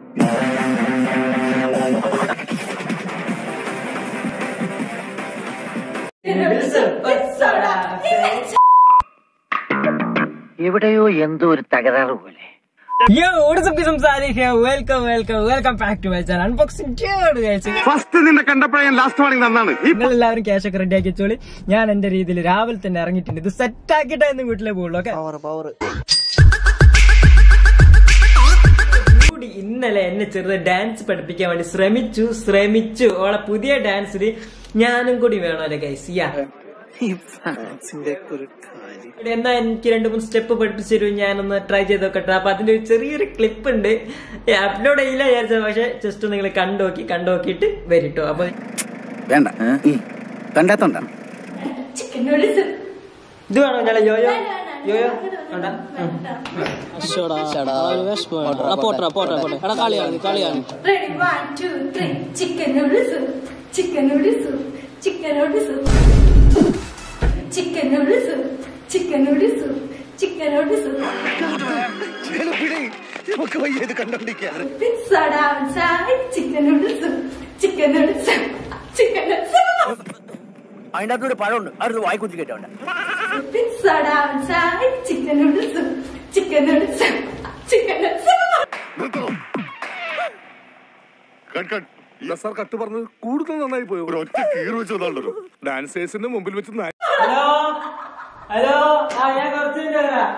എവിടെയോ എന്തോ ഒരു തകരാറ് പോലെ Yo, what is up, guys? I'm Salih here. Welcome, welcome, welcome back to my channel. Unboxing dude, guys. First നിന്നെ കണ്ടപ്പോഴേ ഞാൻ ലാസ്റ്റ് വാണിംഗ് തന്നാണ് ഈ നിങ്ങൾ എല്ലാവരും ക്യാഷ് ഒക്കെ റെഡി ആക്കി വെച്ചോളി ഞാൻ എന്റെ രീതിയിൽ രാവിലെ തന്നെ ഇറങ്ങിയിട്ടുണ്ട് ഇത് സെറ്റ് ആക്കിയിട്ട് ഇന്ന് വീട്ടിലേ പോകുള്ളൂ ഓക്കെ കൂടി ഇന്നലെ എന്നെ ചെറുത് ഡാൻസ് പഠിപ്പിക്കാൻ വേണ്ടി ശ്രമിച്ചു ശ്രമിച്ചു ഓളെ പുതിയ ഡാൻസിൽ ഞാനും കൂടി വേണമല്ലോ ഗൈസ് യാ എന്നാ എനിക്ക് രണ്ടു മൂന്ന് സ്റ്റെപ്പ് പഠിപ്പിച്ചു തരും ഞാനൊന്ന് ട്രൈ ചെയ്ത് നോക്കട്ടെ അപ്പൊ അതിന്റെ ഒരു ചെറിയൊരു ക്ലിപ്പ് ഉണ്ട് അപ്ലോഡ് ചെയ്യില്ല വിചാരിച്ചത് പക്ഷെ ജസ്റ്റ് നിങ്ങൾ കണ്ടോക്കി കണ്ടോക്കിയിട്ട് വരിട്ടോ അപ്പൊ വേണ്ട കണ്ടാത്തോണ്ടാണ് ഇത് വേണോ ഞാൻ യോയോ യോയോ വേണ്ട ഉം. പോട്ടെ പോട്ടെ പോട്ടെ എടാ കളിയാണ് കളിയാണ് Ready, one, two, three. Chicken noodle soup. Chicken noodle soup. Chicken noodle soup. Chicken noodle soup. Chicken noodle soup. Chicken noodle soup. നമുക്ക് വയ്യ ഇത് കണ്ടോണ്ടിരിക്കാറ് Pizza downside. Chicken noodle soup. Chicken noodle soup. Chicken noodle soup. അതിന്റെ അകത്തൊരു പഴമുണ്ട് അടുത്ത് വായിക്കുത്തി കേട്ടോണ്ട് Pizza downside. Chicken noodle soup. Chicken noodle soup. Chicken noodle soup. Sir cut പറഞ്ഞത് കൂടുതൽ നന്നായി പോയി ഒറ്റ കീറ് വെച്ച് വന്നാണല്ലോ ഡാൻസേഴ്സിന്റെ മുമ്പിൽ വെച്ച് നാ- ഹലോ ഹലോ ആ ഞാൻ കുറച്ച് കഴിഞ്ഞ് വരാം.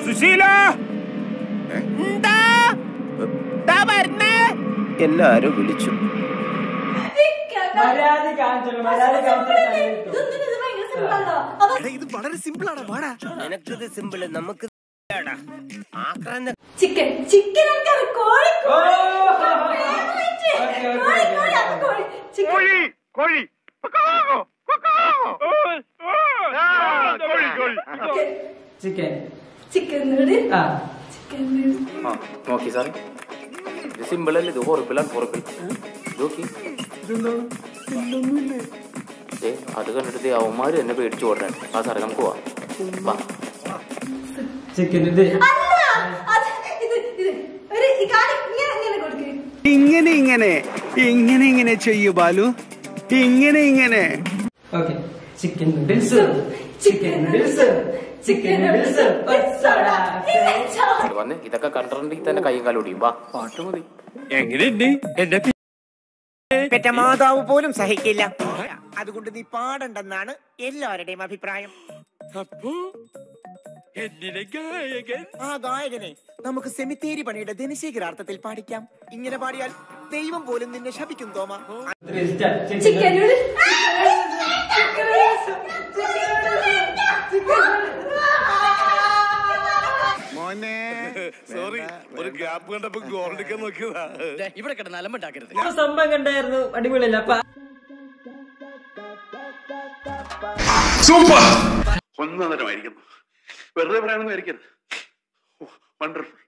എല്ലാരും വിളിച്ചു മര്യാദ കാണിച്ചോളൂ മര്യാദ കാണിച്ചോളൂ ഇതൊന്നും ഇത് ഭയങ്കര simple ആണല്ലോ. അപ്പൊ ഇത് വളരെ സിമ്പിൾ ആണ് വാടാ നിനക്കിത് സിമ്പിൾ നമുക്ക് ചിക്കൻ ചിക്കൻ എനിക്കത് കോഴി ഓ, കോഴി ഓക്കേ, ഓക്കേ, കോഴി ഓക്കേ, കോഴി അത് കോഴി ചിക്കൻ കോഴി കോഴി കൊക്കോ, കൊക്കോ. ആ, കോഴി കോഴി ചിക്കൻ ചിക്കൻ നൂഡിൽ ആ ചിക്കൻ നൂഡിൽ ആ നോക്കി സാറേ ഇത് സിമ്പിൾ അല്ലേ ഇത് ഹോറിബിളാണ് ഹോറിബിൾ നോക്കി ഏ അത് കണ്ടിട്ട് അവന്മാര് എന്നെ പേടിച്ചു ഓടാൻ ആ സാറേ നമുക്ക് പോവാം വാ ചിക്കൻ ഇത് അല്ല അത് ഇത് ഇത് ഒരു ഈ കാലി ഇങ്ങനെ ഇങ്ങനെ കൊടുക്ക് ഇങ്ങനെ ഇങ്ങനെ ഇങ്ങനെ ഇങ്ങനെ ചെയ്യൂ ബാലു ഇങ്ങനെ ഇങ്ങനെ okay chicken noodles chicken noodles chicken noodles ഇത് വന്ന് ഇതൊക്കെ കണ്ടിട്ടുണ്ടെങ്കിൽ തന്നെ കൈയും കാലും ഒടിയും വാ പാട്ട് മതി പെറ്റ മാതാവ് പോലും സഹിക്കില്ല അതുകൊണ്ട് നീ പാടണ്ടെന്നാണ് എല്ലാവരുടെയും അഭിപ്രായം ആ ഗായകനെ നമുക്ക് സെമിത്തേരി പണിയുടെ ധനശേഖരാർത്ഥത്തിൽ പാടിക്കാം ഇങ്ങനെ പാടിയാൽ ദൈവം പോലും നിന്നെ ശപിക്കും തോമ ചിക്കൻ നൂഡിൽ മോനെ സോറി ഒരു ഗ്യാപ്പ് കണ്ടപ്പോ ഗോൾഡിക്കാൻ നോക്കിയതാ ഇവിടെ കിടന്ന് അലമ്പുണ്ടാക്കരുത് സംഭവം കണ്ടായിരുന്നു അടിപൊളിയല്ല അപ്പൊ ഒന്നരമായിരിക്കുന്നു വെറുതെ പറയാനൊന്നും ആയിരിക്കരുത് വണ്ടർഫുൾ